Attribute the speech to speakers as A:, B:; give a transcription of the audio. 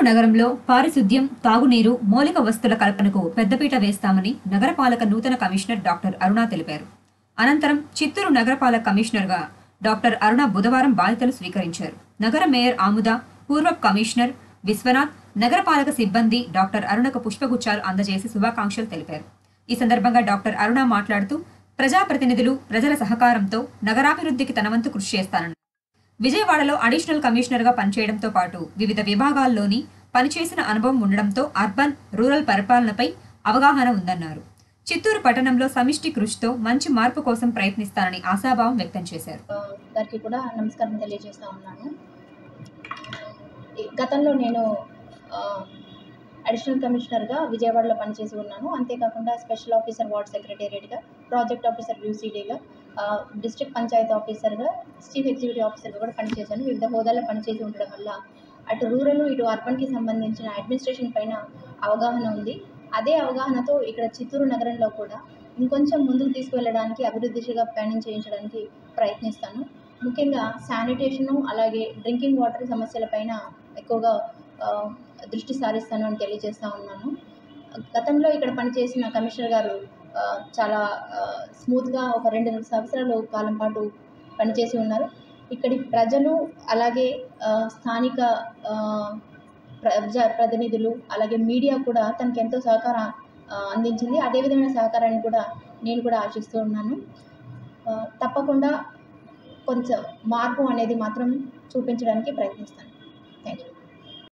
A: నగరంలో పారిశుద్ధ్యం తాగునీరు మౌలిక వస్తువుల కల్పనకు పెద్దపీట వేస్తామని నగరపాలక నూతన కమిషనర్ డాక్టర్ అరుణ తెలిపారు అనంతరం చిత్తూరు నగరపాలక కమిషనర్గా డాక్టర్ అరుణ బుధవారం బాధ్యతలు స్వీకరించారు నగర మేయర్ ఆముద పూర్వ కమిషనర్ విశ్వనాథ్ నగరపాలక సిబ్బంది డాక్టర్ అరుణకు పుష్పగుచ్చాలు అందజేసి శుభాకాంక్షలు తెలిపారు ఈ సందర్భంగా డాక్టర్ అరుణ మాట్లాడుతూ ప్రజాప్రతినిధులు ప్రజల సహకారంతో నగరాభివృద్ధికి తన వంతు కృషి చేస్తానన్నారు విజయవాడలో అడిషనల్ కమిషనర్గా పనిచేయడంతో పాటు వివిధ విభాగాల్లోని పనిచేసిన అనుభవం ఉండడంతో అర్బన్ రూరల్ పరిపాలనపై అవగాహన ఉందన్నారు చిత్తూరు పట్టణంలో సమిష్టి కృషితో మంచి మార్పు కోసం ప్రయత్నిస్తానని ఆశాభావం వ్యక్తం చేశారు
B: ఆ, గారికి కూడా నమస్కారం తెలియజేస్తా ఉన్నాను ఈ గతంలో నేను ఆ, అడిషనల్ కమిషనర్గా విజయవాడలో పనిచేసి ఉన్నాను అంతేకాకుండా స్పెషల్ ఆఫీసర్ వార్డ్ సెక్రటేరియట్గా ప్రాజెక్ట్ ఆఫీసర్ యూసీడీగా డిస్ట్రిక్ట్ పంచాయత్ ఆఫీసర్గా చీఫ్ ఎగ్జిక్యూటివ్ ఆఫీసర్గా కూడా పనిచేశాను వివిధ హోదాల్లో పనిచేసి ఉండడం వల్ల అటు రూరల్ ఇటు అర్బన్కి సంబంధించిన అడ్మినిస్ట్రేషన్ పైన అవగాహన ఉంది అదే అవగాహనతో ఇక్కడ చిత్తూరు నగరంలో కూడా ఇంకొంచెం ముందుకు తీసుకువెళ్ళడానికి అభివృద్ధి దిశగా ప్రయాణం చేయించడానికి ప్రయత్నిస్తాను ముఖ్యంగా శానిటేషను అలాగే డ్రింకింగ్ వాటర్ సమస్యలపైన ఎక్కువగా ఆ, దృష్టి సారిస్తాను అని తెలియజేస్తా ఉన్నాను గతంలో ఇక్కడ పనిచేసిన కమిషనర్ గారు ఆ, చాలా ఆ, స్మూత్గా ఒక రెండు సంవత్సరాల కాలం పాటు పనిచేసి ఉన్నారు ఇక్కడి ప్రజలు అలాగే ఆ, స్థానిక ఆ, ప్రజా ప్రతినిధులు అలాగే మీడియా కూడా తనకి ఎంతో సహకారం ఆ, అందించింది అదే విధమైన సహకారాన్ని కూడా నేను కూడా ఆశిస్తూ ఉన్నాను ఆ, తప్పకుండా కొంచెం మార్పు అనేది మాత్రం చూపించడానికి ప్రయత్నిస్తాను